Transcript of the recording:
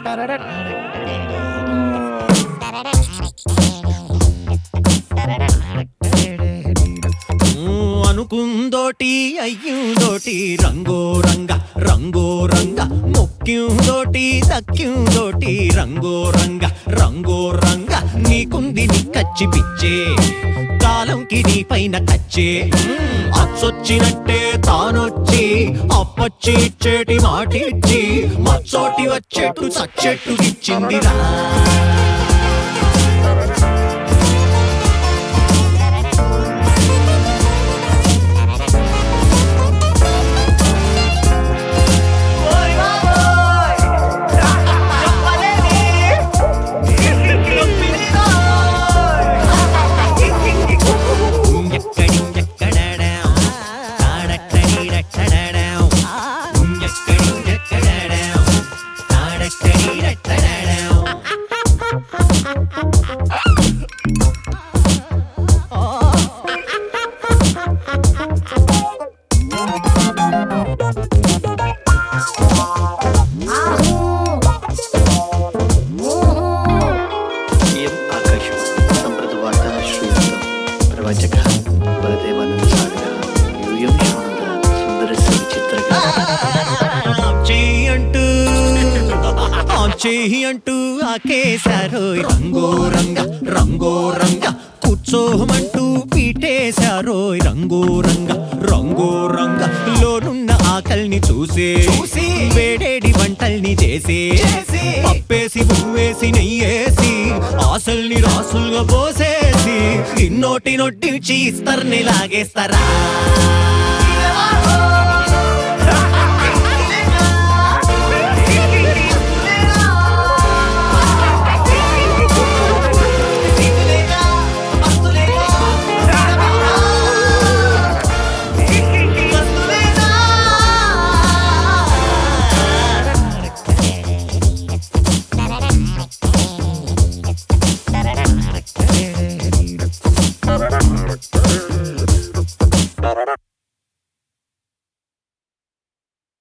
ఊ, అనుకుందోటి అయ్యుందోటి రంగో రంగ రంగో రంగ మొక్కిందోటి దక్కిందోటి రంగో రంగ రంగో రంగ నీకుంది నీ కచ్చి పిచ్చే కాలంకి నీ పైన కచ్చే మ్మ్, అచ్చొచ్చినట్టే తానొచ్చి అప్పచ్చి ఇచ్చేటి మాటిచ్చి మచ్చోటి వచ్చేట్టు చచ్చెట్టు ఇచ్చిందిరా इयम् आकाशवाणी सम्प्रतिवार्ता श्रूयन्तं प्रवाचकः बलदेवानन्द सागरः यूयं शृणुत सुन्दरस्य विचित्रकः చెయ్యి అంటూ ఆ చెయ్యి అంటూ ఆకేశారు రంగో రంగ రంగో రంగ కూర్చోమంటూ పీటేశారో రంగో రంగ రంగో రంగ లోనున్న ఆకల్ని చూసి చూసి వేడేడి వంటల్ని చేసి పప్పేసి పువ్వేసి నెయ్యేసి ఆశల్ని రాసులుగా పోసేసి ఇన్నోటి నొట్టి చీస్తర్ని లాగేస్తారా